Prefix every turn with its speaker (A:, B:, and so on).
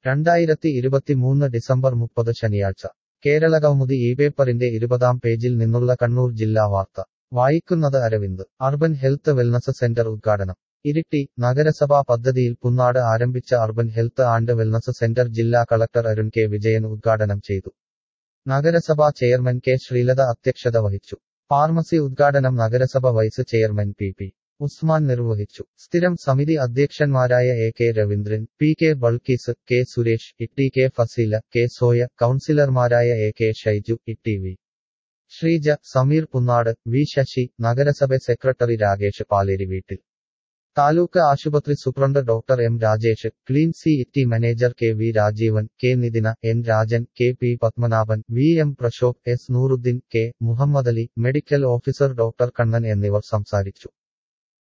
A: രണ്ടായിരത്തി ഇരുപത്തിമൂന്ന് ഡിസംബർ മുപ്പത് ശനിയാഴ്ച കേരളകൗമുദി ഈ പേപ്പറിന്റെ ഇരുപതാം പേജിൽ നിന്നുള്ള കണ്ണൂർ ജില്ലാ വാർത്ത വായിക്കുന്നത് Aravind urban health wellness centre ഉദ്ഘാടനം ഇരിട്ടി നഗരസഭാ പദ്ധതിയിൽ പുന്നാട് ആരംഭിച്ച urban health and wellness centre ജില്ലാ കളക്ടർ അരുൺ കെ വിജയൻ ഉദ്ഘാടനം ചെയ്തു നഗരസഭാ ചെയർമാൻ കെ ശ്രീലത അധ്യക്ഷത വഹിച്ചു ഫാർമസി ഉദ്ഘാടനം നഗരസഭ vice chairman P P Usman നിർവഹിച്ചു സ്ഥിരം സമിതി അധ്യക്ഷന്മാരായ A K Raveendran P K Balkees K Suresh Itty K Faseela K Soya കൗൺസിലർമാരായ A K Shaiju Itty V Sreeja Sameer Punnad V Sasi നഗരസഭ സെക്രട്ടറി രാകേഷ് പാലേരി വീട്ടിൽ താലൂക്ക് ആശുപത്രി superintendent doctor M Rajesh clean city manager K V Rajeevan K Nithina N Rajan K P Padmanabhan V M Prashobh S Nooruddeen K Muhammad Ali medical officer doctor Kannan എന്നിവർ സംസാരിച്ചു